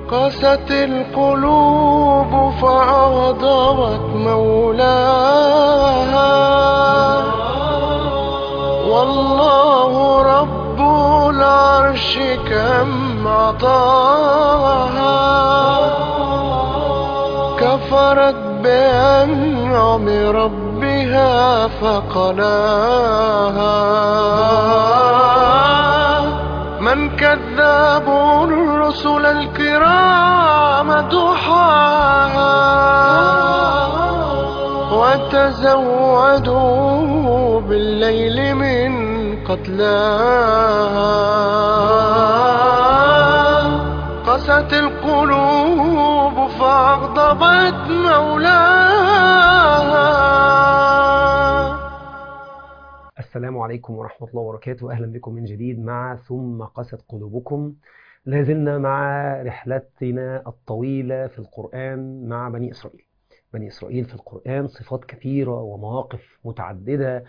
قست القلوب فأغضبت مولاها والله رب العرش كم عطاها كفرت بأنعم ربها فقلاها من كذاب الرسل الكرام دحاها وتزودوا بالليل من قتلاها قست القلوب فأغضبت مولاها السلام عليكم ورحمة الله وبركاته أهلا بكم من جديد مع ثم قست قلوبكم لازلنا مع رحلتنا الطويلة في القرآن مع بني إسرائيل بني إسرائيل في القرآن صفات كثيرة ومواقف متعددة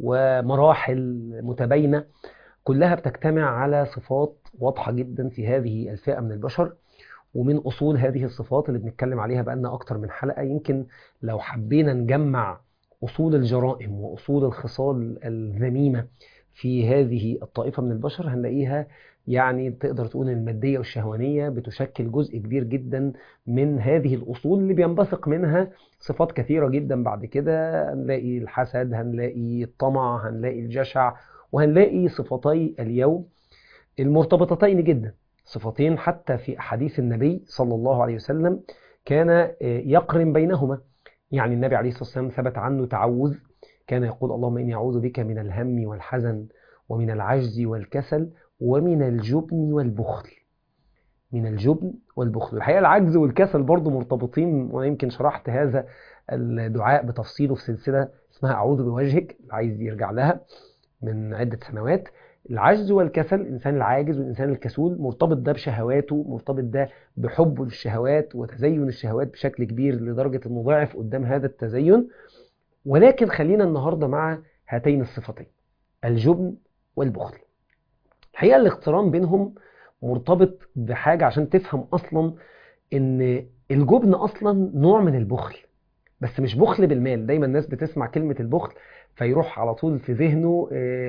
ومراحل متباينة كلها بتجتمع على صفات واضحة جدا في هذه الفئة من البشر ومن أصول هذه الصفات اللي بنتكلم عليها بقالنا أكتر من حلقة يمكن لو حبينا نجمع أصول الجرائم وأصول الخصال الذميمة في هذه الطائفة من البشر هنلاقيها يعني تقدر تقول المادية والشهوانية بتشكل جزء كبير جدا من هذه الأصول اللي بينبثق منها صفات كثيرة جدا بعد كده هنلاقي الحسد هنلاقي الطمع هنلاقي الجشع وهنلاقي صفتي اليوم المرتبطتين جدا صفتين حتى في أحاديث النبي صلى الله عليه وسلم كان يقرن بينهما يعني النبي عليه الصلاة والسلام ثبت عنه تعوذ كان يقول اللهم إني أعوذ بك من الهم والحزن ومن العجز والكسل ومن الجبن والبخل من الجبن والبخل الحقيقة العجز والكسل برضو مرتبطين وأنا يمكن شرحت هذا الدعاء بتفصيله في سلسلة اسمها أعوذ بوجهك اللي عايز يرجع لها من عدة سنوات العجز والكسل الإنسان العاجز والإنسان الكسول مرتبط ده بشهواته مرتبط ده بحبه للشهوات وتزين الشهوات بشكل كبير لدرجة أنه ضعف قدام هذا التزين ولكن خلينا النهاردة مع هاتين الصفتين الجبن والبخل الحقيقة الاقتران بينهم مرتبط بحاجة عشان تفهم أصلا أن الجبن أصلا نوع من البخل بس مش بخل بالمال دايما الناس بتسمع كلمة البخل فيروح على طول في ذهنه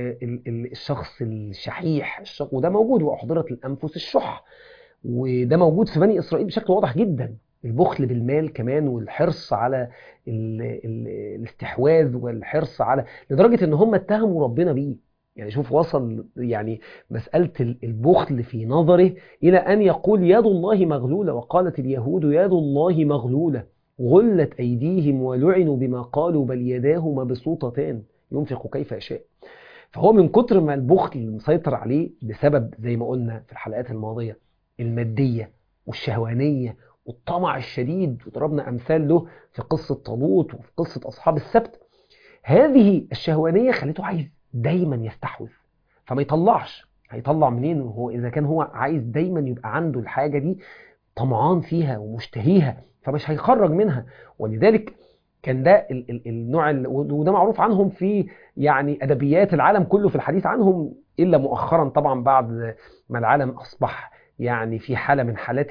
الشخص الشحيح وده موجود وأحضرت الأنفس الشح وده موجود في بني إسرائيل بشكل واضح جدا البخل بالمال كمان والحرص على ال ال الاستحواذ والحرص على لدرجة ان هم اتهموا ربنا بيه يعني شوف وصل يعني مسألة البخل في نظره إلى أن يقول يد الله مغلولة وقالت اليهود يد الله مغلولة غلت أيديهم ولعنوا بما قالوا بل يداه مبسوطتان ينفق كيف يشاء فهو من كتر ما البخل مسيطر عليه بسبب زي ما قلنا في الحلقات الماضية المادية والشهوانية والطمع الشديد وضربنا أمثال له في قصة طالوت وفي قصة أصحاب السبت هذه الشهوانية خليته عايز دايما يستحوذ فما يطلعش هيطلع منين وهو إذا كان هو عايز دايما يبقى عنده الحاجة دي طمعان فيها ومشتهيها فمش هيخرج منها ولذلك كان ده ال ال النوع ال وده معروف عنهم في يعني ادبيات العالم كله في الحديث عنهم الا مؤخرا طبعا بعد ما العالم اصبح يعني في حاله من حالات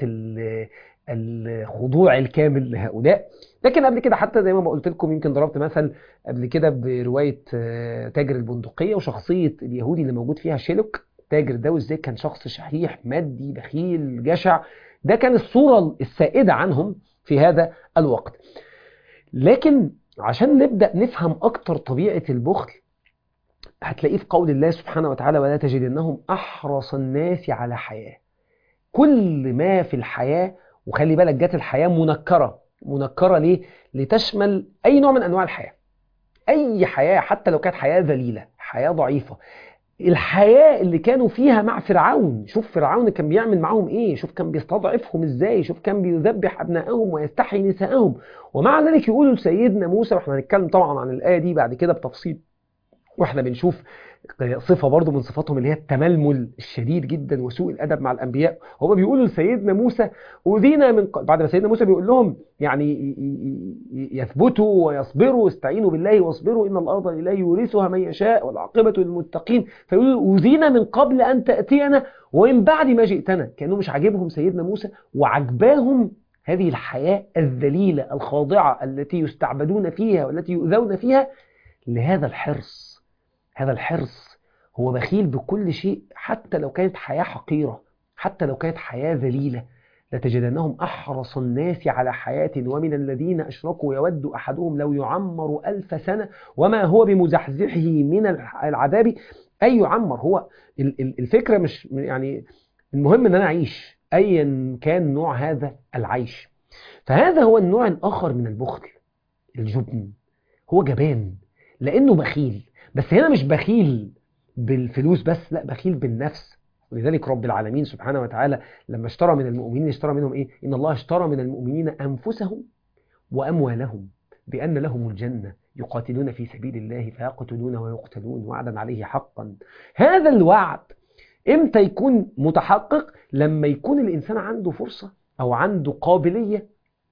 الخضوع الكامل لهؤلاء لكن قبل كده حتى زي ما قلت لكم يمكن ضربت مثل قبل كده بروايه تاجر البندقيه وشخصيه اليهودي اللي موجود فيها شيلوك تاجر ده وازاي كان شخص شحيح مادي بخيل جشع ده كان الصوره السائده عنهم في هذا الوقت لكن عشان نبدأ نفهم أكتر طبيعة البخل هتلاقيه في قول الله سبحانه وتعالى ولا تجدنهم أحرص الناس على حياة كل ما في الحياة وخلي بالك جت الحياة منكرة منكرة ليه؟ لتشمل أي نوع من أنواع الحياة أي حياة حتى لو كانت حياة ذليلة حياة ضعيفة الحياة اللي كانوا فيها مع فرعون شوف فرعون كان بيعمل معاهم ايه شوف كان بيستضعفهم ازاي شوف كان بيذبح ابنائهم ويستحيي نساءهم ومع ذلك يقولوا لسيدنا موسى واحنا هنتكلم طبعا عن الآية دي بعد كده بتفصيل واحنا بنشوف صفة برضو من صفاتهم اللي هي التململ الشديد جدا وسوء الأدب مع الأنبياء هما بيقولوا لسيدنا موسى أوذينا من ق- بعد ما سيدنا موسى بيقول لهم يعني ي- ي- ي- يثبتوا ويصبروا استعينوا بالله واصبروا إن الأرض لله يورثها من يشاء والعاقبة للمتقين فيقولوا أوذينا من قبل أن تأتينا ومن بعد ما جئتنا كأنه مش عاجبهم سيدنا موسى وعجباهم هذه الحياة الذليلة الخاضعة التي يستعبدون فيها والتي يؤذون فيها لهذا الحرص هذا الحرص هو بخيل بكل شيء حتى لو كانت حياة حقيرة حتى لو كانت حياة ذليلة لتجدنهم أحرص الناس على حياة ومن الذين أشركوا يود أحدهم لو يعمر ألف سنة وما هو بمزحزحه من الع- العذاب أي يعمر هو ال- ال- الفكرة مش يعني المهم أن أنا أعيش أيا كان نوع هذا العيش فهذا هو النوع الآخر من البخل الجبن هو جبان لأنه بخيل بس هنا مش بخيل بالفلوس بس لا بخيل بالنفس ولذلك رب العالمين سبحانه وتعالى لما اشترى من المؤمنين اشترى منهم ايه ان الله اشترى من المؤمنين انفسهم واموالهم بان لهم الجنه يقاتلون في سبيل الله فيقتلون ويقتلون وعدا عليه حقا هذا الوعد امتى يكون متحقق لما يكون الانسان عنده فرصه او عنده قابليه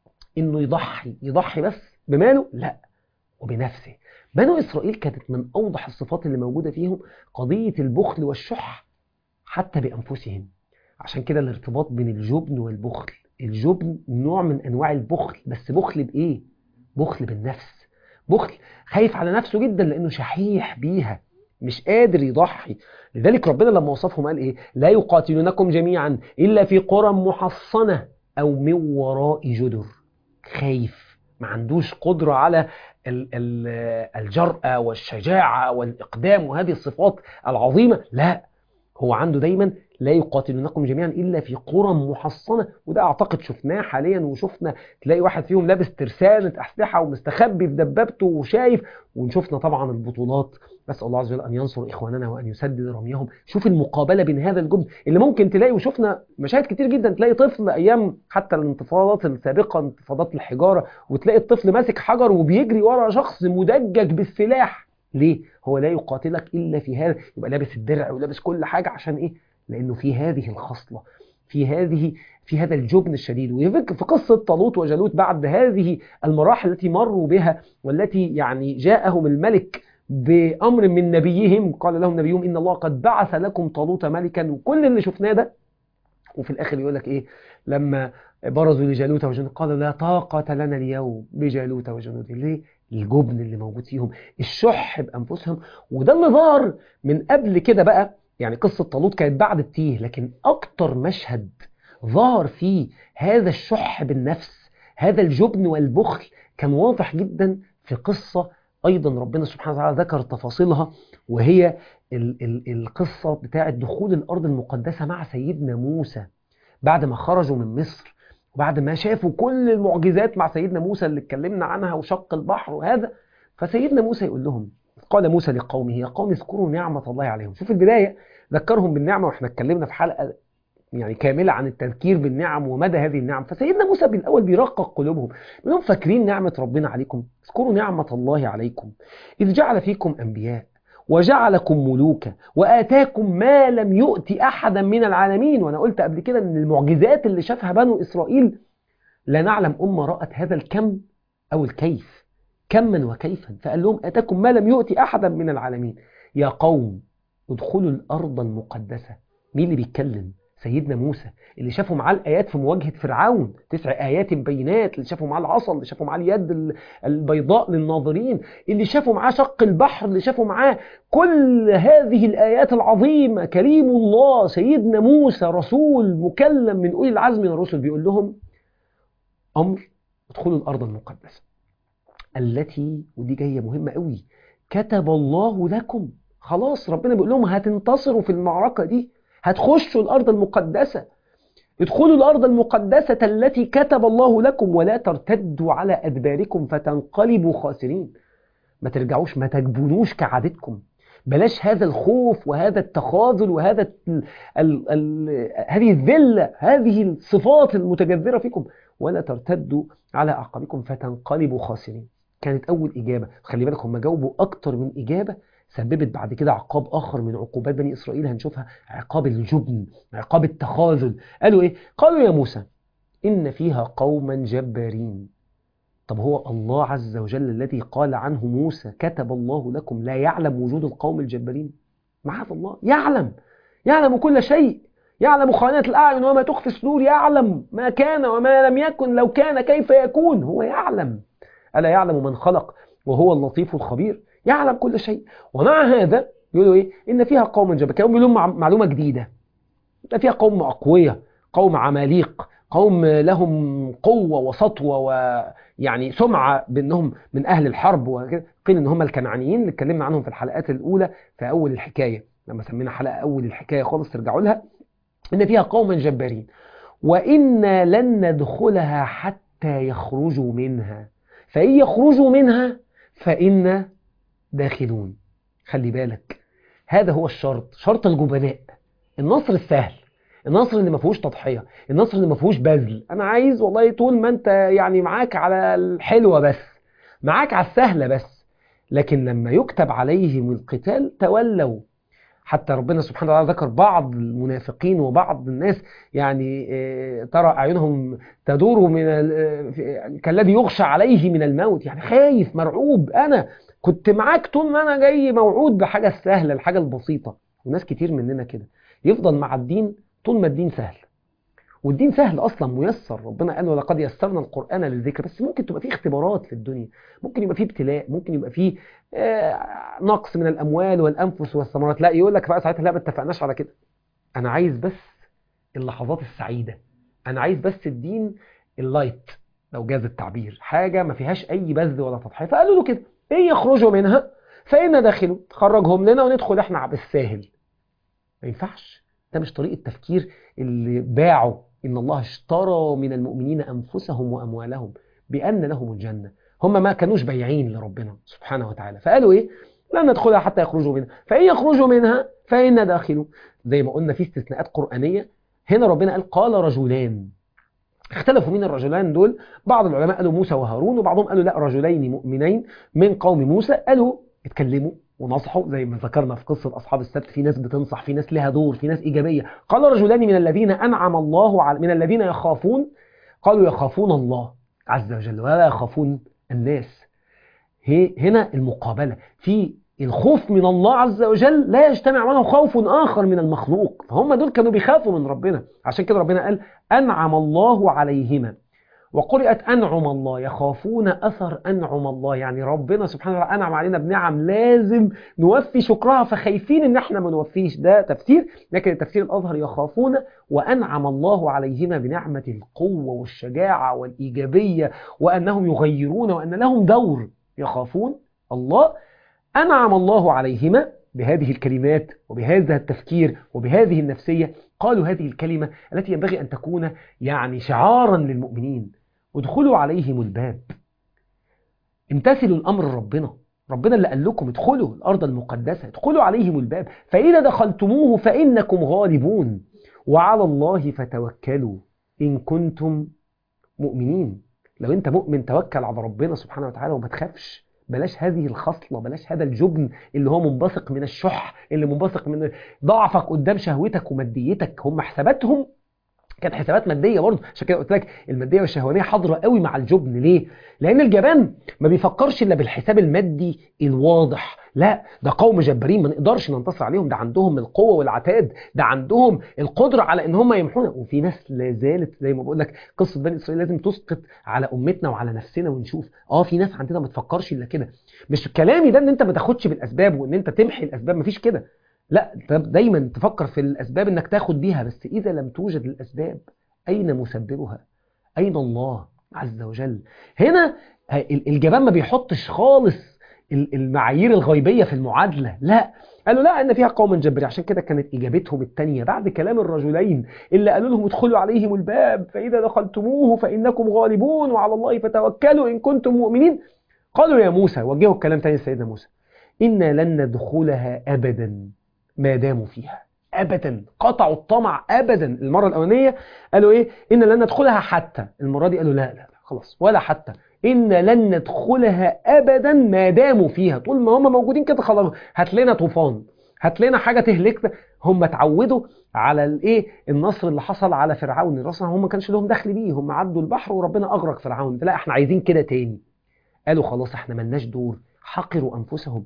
انه يضحي يضحي بس بماله لا وبنفسه بنو إسرائيل كانت من أوضح الصفات اللي موجودة فيهم قضية البخل والشح حتى بأنفسهم عشان كده الارتباط بين الجبن والبخل الجبن نوع من أنواع البخل بس بخل بإيه؟ بخل بالنفس بخل خايف على نفسه جدا لأنه شحيح بيها مش قادر يضحي لذلك ربنا لما وصفهم قال إيه؟ لا يقاتلونكم جميعا إلا في قرى محصنة أو من وراء جدر خايف ما عندوش قدرة على ال- ال- الجرأة والشجاعة والإقدام وهذه الصفات العظيمة لا هو عنده دايما لا يقاتلونكم جميعا إلا في قرى محصنة وده أعتقد شفناه حاليا وشفنا تلاقي واحد فيهم لابس ترسانة أسلحة ومستخبي في دبابته وشايف وشفنا طبعا البطولات نسأل الله عز وجل أن ينصر إخواننا وأن يسدد رميهم شوف المقابلة بين هذا الجبن اللي ممكن تلاقي وشفنا مشاهد كتير جدا تلاقي طفل أيام حتى الانتفاضات السابقة انتفاضات الحجارة وتلاقي الطفل ماسك حجر وبيجري ورا شخص مدجج بالسلاح ليه؟ هو لا يقاتلك إلا في هذا يبقى لابس الدرع ولابس كل حاجة عشان إيه؟ لأنه في هذه الخصلة في هذه في هذا الجبن الشديد وفي في قصة طالوت وجالوت بعد هذه المراحل التي مروا بها والتي يعني جاءهم الملك بأمر من نبيهم قال لهم نبيهم إن الله قد بعث لكم طالوت ملكا وكل اللي شفناه ده وفي الآخر يقول لك إيه لما برزوا لجالوت وجنود قالوا لا طاقة لنا اليوم بجالوت وجنوده ليه؟ الجبن اللي موجود فيهم الشح بأنفسهم وده اللي ظهر من قبل كده بقى يعني قصة طالوت كانت بعد التيه لكن أكتر مشهد ظهر فيه هذا الشح بالنفس هذا الجبن والبخل كان واضح جدا في قصة أيضا ربنا سبحانه وتعالى ذكر تفاصيلها وهي ال ال القصة بتاعة دخول الأرض المقدسة مع سيدنا موسى بعد ما خرجوا من مصر وبعد ما شافوا كل المعجزات مع سيدنا موسى اللي اتكلمنا عنها وشق البحر وهذا فسيدنا موسى يقول لهم قال موسى لقومه يا قوم اذكروا نعمة الله عليهم شوف البداية ذكرهم بالنعمة واحنا اتكلمنا في حلقة يعني كاملة عن التذكير بالنعم ومدى هذه النعم فسيدنا موسى بالأول بيرقق قلوبهم منهم فاكرين نعمة ربنا عليكم اذكروا نعمة الله عليكم إذ جعل فيكم أنبياء وجعلكم ملوكا وآتاكم ما لم يؤت أحدا من العالمين وأنا قلت قبل كده أن المعجزات اللي شافها بنو إسرائيل لا نعلم أمة رأت هذا الكم أو الكيف كما وكيفا فقال لهم آتاكم ما لم يؤت أحدا من العالمين يا قوم ادخلوا الأرض المقدسة مين اللي بيتكلم سيدنا موسى اللي شافوا معاه الآيات في مواجهة فرعون تسع آيات بينات اللي شافوا معاه العصا اللي شافوا معاه اليد البيضاء للناظرين اللي شافوا معاه شق البحر اللي شافوا معاه كل هذه الآيات العظيمة كريم الله سيدنا موسى رسول مكلم من أولي العزم من الرسل بيقول لهم أمر ادخلوا الأرض المقدسة التي ودي جاية مهمة قوي كتب الله لكم خلاص ربنا بيقول لهم هتنتصروا في المعركة دي هتخشوا الأرض المقدسة ادخلوا الأرض المقدسة التي كتب الله لكم ولا ترتدوا على أدباركم فتنقلبوا خاسرين ما ترجعوش ما تجبنوش كعادتكم بلاش هذا الخوف وهذا التخاذل وهذا ال ال ال هذه الذلة هذه الصفات المتجذرة فيكم ولا ترتدوا على أعقابكم فتنقلبوا خاسرين كانت أول إجابة خلي بالك هم جاوبوا أكتر من إجابة سببت بعد كده عقاب آخر من عقوبات بني إسرائيل هنشوفها عقاب الجبن عقاب التخاذل قالوا إيه؟ قالوا يا موسى إن فيها قوما جبارين طب هو الله عز وجل الذي قال عنه موسى كتب الله لكم لا يعلم وجود القوم الجبارين معاذ الله يعلم يعلم كل شيء يعلم خائنة الأعين وما تخفي الصدور يعلم ما كان وما لم يكن لو كان كيف يكون هو يعلم ألا يعلم من خلق وهو اللطيف الخبير يعلم كل شيء ومع هذا يقولوا إيه إن فيها قوم جبارين كانوا بيقولوا مع- معلومة جديدة إن فيها قوم أقوياء قوم عماليق قوم لهم قوة وسطوة ويعني سمعة بأنهم من أهل الحرب وكده قيل إن هم الكنعانيين اللي اتكلمنا عنهم في الحلقات الأولى في أول الحكاية لما سمينا حلقة أول الحكاية خالص ترجعوا لها إن فيها قوما جبارين وإنا لن ندخلها حتى يخرجوا منها فإن يخرجوا منها فإنا داخلون خلي بالك هذا هو الشرط شرط الجبناء النصر السهل النصر اللي ما فيهوش تضحيه النصر اللي ما فيهوش بذل انا عايز والله طول ما انت يعني معاك على الحلوه بس معاك على السهله بس لكن لما يكتب عليهم القتال تولوا حتى ربنا سبحانه وتعالى ذكر بعض المنافقين وبعض الناس يعني آه، ترى اعينهم تدور من ال- آه، في- كالذي يغشى عليه من الموت يعني خايف مرعوب انا كنت معاك طول ما انا جاي موعود بحاجه السهله الحاجه البسيطه وناس كتير مننا كده يفضل مع الدين طول ما الدين سهل والدين سهل اصلا ميسر ربنا قال ولقد يسرنا القران للذكر بس ممكن تبقى فيه اختبارات في الدنيا ممكن يبقى فيه ابتلاء ممكن يبقى فيه آه، نقص من الاموال والانفس والثمرات لا يقول لك بقى ساعتها لا ما اتفقناش على كده انا عايز بس اللحظات السعيده انا عايز بس الدين اللايت لو جاز التعبير حاجه ما فيهاش اي بذل ولا تضحيه فقالوا له كده ايه يخرجوا منها فإنا داخلوا خرجهم لنا وندخل احنا بالساهل ما ينفعش ده مش طريقة تفكير اللي باعوا إن الله اشترى من المؤمنين أنفسهم وأموالهم بأن لهم الجنة هم ما كانوش بيعين لربنا سبحانه وتعالى فقالوا إيه لن ندخلها حتى يخرجوا منها فإن يخرجوا منها فإنا داخلوا زي ما قلنا في استثناءات قرآنية هنا ربنا قال قال رجلان اختلفوا مين الرجلان دول بعض العلماء قالوا موسى وهارون وبعضهم قالوا لا رجلين مؤمنين من قوم موسى قالوا اتكلموا ونصحوا زي ما ذكرنا في قصة أصحاب السبت في ناس بتنصح في ناس لها دور في ناس إيجابية قال رجلان من الذين أنعم الله على من الذين يخافون قالوا يخافون الله عز وجل ولا يخافون الناس هي هنا المقابلة في الخوف من الله عز وجل لا يجتمع معه خوف آخر من المخلوق فهم دول كانوا بيخافوا من ربنا عشان كده ربنا قال أنعم الله عليهما وقرئت أنعم الله يخافون أثر أنعم الله يعني ربنا سبحانه وتعالى أنعم علينا بنعم لازم نوفي شكرها فخايفين إن احنا ما نوفيش ده تفسير لكن التفسير الأظهر يخافون وأنعم الله عليهما بنعمة القوة والشجاعة والإيجابية وأنهم يغيرون وأن لهم دور يخافون الله أنعم الله عليهما بهذه الكلمات وبهذا التفكير وبهذه النفسية قالوا هذه الكلمة التي ينبغي أن تكون يعني شعارا للمؤمنين ادخلوا عليهم الباب امتثلوا الأمر ربنا ربنا اللي قال لكم ادخلوا الأرض المقدسة ادخلوا عليهم الباب فإذا دخلتموه فإنكم غالبون وعلى الله فتوكلوا إن كنتم مؤمنين لو أنت مؤمن توكل على ربنا سبحانه وتعالى وما تخافش بلاش هذه الخصلة بلاش هذا الجبن اللي هو منبثق من الشح اللي منبثق من ضعفك قدام شهوتك وماديتك هم حساباتهم كانت حسابات مادية برضه عشان كده قلت لك المادية والشهوانية حاضرة قوي مع الجبن ليه؟ لأن الجبان ما بيفكرش إلا بالحساب المادي الواضح لا ده قوم جبارين ما نقدرش ننتصر عليهم ده عندهم القوة والعتاد ده عندهم القدرة على إن هم يمحونا وفي ناس لا زالت زي ما بقول لك قصة بني إسرائيل لازم تسقط على أمتنا وعلى نفسنا ونشوف اه في ناس عندنا ما تفكرش إلا كده مش كلامي ده إن أنت ما تاخدش بالأسباب وإن أنت تمحي الأسباب مفيش كده لا دايما تفكر في الأسباب إنك تاخد بيها بس إذا لم توجد الأسباب أين مسببها أين الله عز وجل هنا الجبان ما بيحطش خالص المعايير الغيبية في المعادلة لا قالوا لا ان فيها قوم جبارين عشان كده كانت اجابتهم الثانيه بعد كلام الرجلين اللي قالوا لهم ادخلوا عليهم الباب فاذا دخلتموه فانكم غالبون وعلى الله فتوكلوا ان كنتم مؤمنين قالوا يا موسى وجهوا الكلام تاني لسيدنا موسى انا لن ندخلها ابدا ما داموا فيها ابدا قطعوا الطمع ابدا المره الاولانيه قالوا ايه ان لن ندخلها حتى المره دي قالوا لا لا خلاص ولا حتى إن لن ندخلها أبدا ما داموا فيها طول ما هم موجودين كده خلاص هات لنا طوفان هات لنا حاجة تهلكنا هم اتعودوا على الايه النصر اللي حصل على فرعون اصلا هم ما كانش لهم دخل بيه هم عدوا البحر وربنا اغرق فرعون لا احنا عايزين كده تاني قالوا خلاص احنا ملناش دور حقروا انفسهم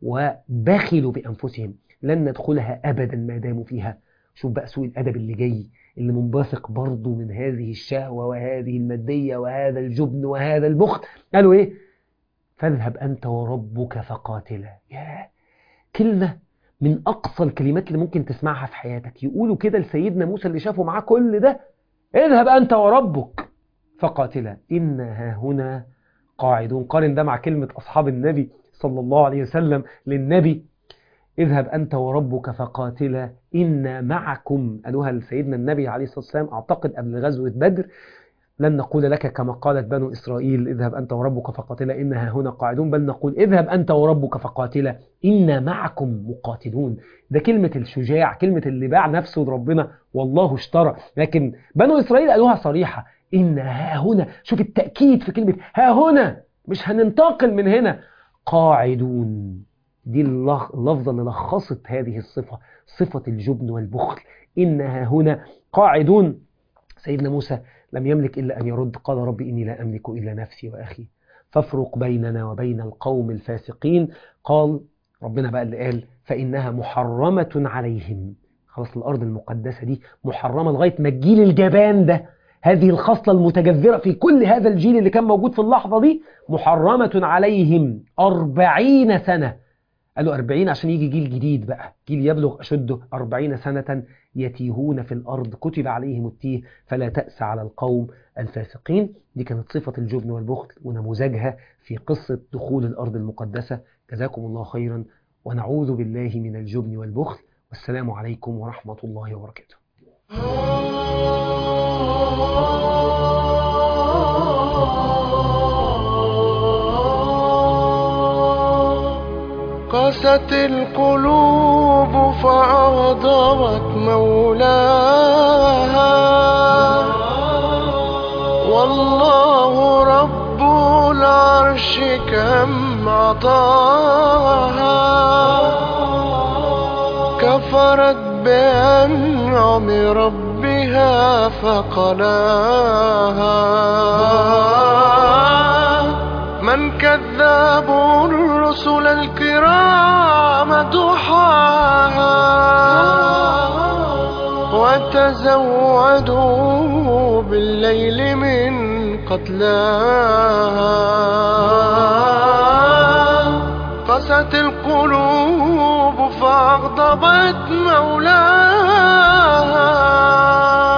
وبخلوا بانفسهم لن ندخلها ابدا ما داموا فيها شوف بقى سوء الادب اللي جاي اللي منبثق برضه من هذه الشهوه وهذه الماديه وهذا الجبن وهذا البخل قالوا ايه فاذهب انت وربك فقاتلا يا كلمه من اقصى الكلمات اللي ممكن تسمعها في حياتك يقولوا كده لسيدنا موسى اللي شافوا معاه كل ده اذهب انت وربك فقاتلا ان ها هنا قاعدون قارن ده مع كلمه اصحاب النبي صلى الله عليه وسلم للنبي اذهب أنت وربك فقاتلا إنا معكم قالوها لسيدنا النبي عليه الصلاة والسلام أعتقد قبل غزوة بدر لن نقول لك كما قالت بنو إسرائيل اذهب أنت وربك فقاتلا إنها هنا قاعدون بل نقول اذهب أنت وربك فقاتلا إنا معكم مقاتلون ده كلمة الشجاع كلمة اللي باع نفسه لربنا والله اشترى لكن بنو إسرائيل قالوها صريحة إن ها هنا شوف التأكيد في كلمة ها هنا مش هننتقل من هنا قاعدون دي اللفظة اللي لخصت هذه الصفة صفة الجبن والبخل إنها هنا قاعدون سيدنا موسى لم يملك إلا أن يرد قال ربي إني لا أملك إلا نفسي وأخي فافرق بيننا وبين القوم الفاسقين قال ربنا بقى اللي قال فإنها محرمة عليهم خلاص الأرض المقدسة دي محرمة لغاية ما الجيل الجبان ده هذه الخصلة المتجذرة في كل هذا الجيل اللي كان موجود في اللحظة دي محرمة عليهم أربعين سنة قالوا أربعين عشان يجي جيل جديد بقى جيل يبلغ أشده أربعين سنة يتيهون في الأرض كتب عليهم التيه فلا تأس على القوم الفاسقين دي كانت صفة الجبن والبخل ونموذجها في قصة دخول الأرض المقدسة جزاكم الله خيرا ونعوذ بالله من الجبن والبخل والسلام عليكم ورحمة الله وبركاته قست القلوب فأغضبت مولاها والله رب العرش كم عطاها كفرت بأنعم ربها فقلاها من كذاب الرسل الكرام دحاها وتزودوا بالليل من قتلاها قست القلوب فأغضبت مولاها